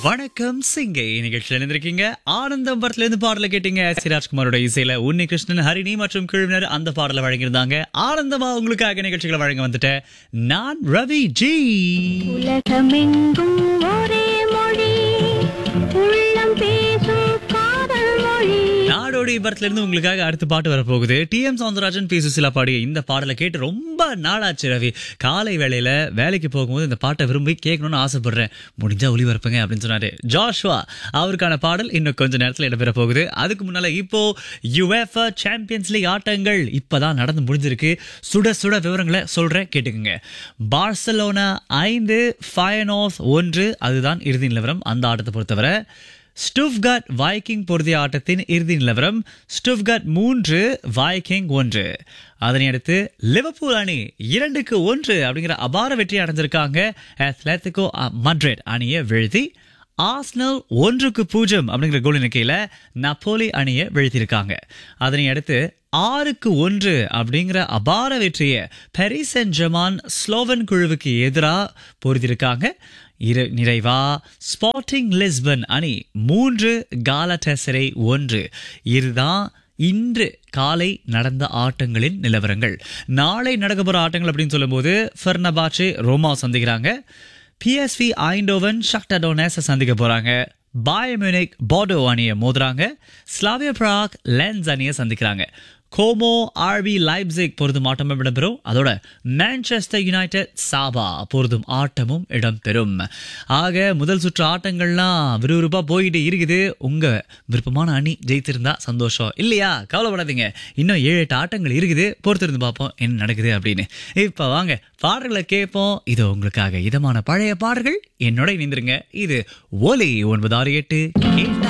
வணக்கம் சிங்கை நிகழ்ச்சியில் இருந்திருக்கீங்க ஆனந்தம் படத்துல இருந்து பாடல கேட்டீங்க சிராஜ்குமாரோட இசையில உன்னி கிருஷ்ணன் ஹரிணி மற்றும் குழுவினர் அந்த பாடலை வழங்கியிருந்தாங்க ஆனந்தமா உங்களுக்காக நிகழ்ச்சிகளை வழங்க வந்துட்டேன் நான் ரவி ஜி உலகமெங்கும் ஒரே மொழி உள்ளம் பேசும் காதல் மொழி நாடோடி படத்துல இருந்து உங்களுக்காக அடுத்த பாட்டு வரப்போகுது T M Soundararajan P Susheela பாடிய இந்த பாடலை கேட்டு ரொம்ப நாளாச்சு ரவி காலை வேளையில வேலைக்கு போகும்போது இந்த பாட்டை விரும்பி கேட்கணும்னு ஆசைப்படுறேன் முடிஞ்சா ஒளிபரப்புங்க அப்படின்னு சொன்னாரு ஜாஷ்வா அவருக்கான பாடல் இன்னும் கொஞ்ச நேரத்தில் இடம்பெற போகுது அதுக்கு முன்னால இப்போ யுஎஃப்ஆ சாம்பியன்ஸ் லீக் ஆட்டங்கள் இப்பதான் நடந்து முடிஞ்சிருக்கு சுட சுட விவரங்களை சொல்றேன் கேட்டுக்குங்க பார்சலோனா ஐந்து ஃபயனோஸ் ஒன்று அதுதான் இறுதி நிலவரம் அந்த ஆட்டத்தை பொறுத்தவரை ஸ்டுஃப்காட் வைக்கிங் பொருதிய ஆட்டத்தின் இறுதி நிலவரம் ஸ்டுஃப்காட் மூன்று வைக்கிங் ஒன்று அதனை அடுத்து லிவர்பூல் அணி இரண்டுக்கு ஒன்று அப்படிங்கிற அபார வெற்றி அடைஞ்சிருக்காங்க அத்லetico மட்ரிட் அணியை வீழ்த்தி ஆஸ்னல் ஒன்றுக்கு பூஜ்ஜியம் அப்படிங்கிற கோல் எண்ணிக்கையில் நப்போலி அணியை வீழ்த்தியிருக்காங்க அதனை அடுத்து ஆறுக்கு ஒன்று அப்படிங்கிற அபார வெற்றியை பெரிஸ் அண்ட் ஜமான் ஸ்லோவன் குழுவுக்கு எதிராக பொருத்தியிருக்காங்க இரு நிறைவா ஸ்பாட்டிங் லிஸ்பன் அணி மூன்று காலடெசரை ஒன்று இதுதான் இன்று காலை நடந்த ஆட்டங்களின் நிலவரங்கள் நாளை நடக்க போற ஆட்டங்கள் அப்படின்னு சொல்லும்போது ஃபெர்னபாச்சே ரோமா சந்திக்கிறாங்க பிஎஸ்வி ஐண்டோவன் ஷக்டடோனேஸை சந்திக்க போறாங்க பாயமியூனிக் போடோ அணியை மோதுறாங்க ஸ்லாவியா பிராக் லென்ஸ் அணியை சந்திக்கிறாங்க கோமோ ஆர்பி லைப்சிக் பொருதும் ஆட்டமும் இடம்பெறும் அதோட மான்செஸ்டர் யுனைடெட் சாபா பொருதும் ஆட்டமும் இடம்பெறும் ஆக முதல் சுற்று ஆட்டங்கள்லாம் விறுவிறுப்பா போயிட்டு இருக்குது உங்க விருப்பமான அணி ஜெயித்திருந்தா சந்தோஷம் இல்லையா கவலைப்படாதீங்க இன்னும் ஏழு எட்டு ஆட்டங்கள் இருக்குது பொறுத்திருந்து பார்ப்போம் என்ன நடக்குது அப்படின்னு இப்ப வாங்க பாடல்களை கேட்போம் இது உங்களுக்காக இதமான பழைய பாடல்கள் என்னோட இணைந்திருங்க இது ஒலி ஒன்பது ஆறு எட்டு கேட்டா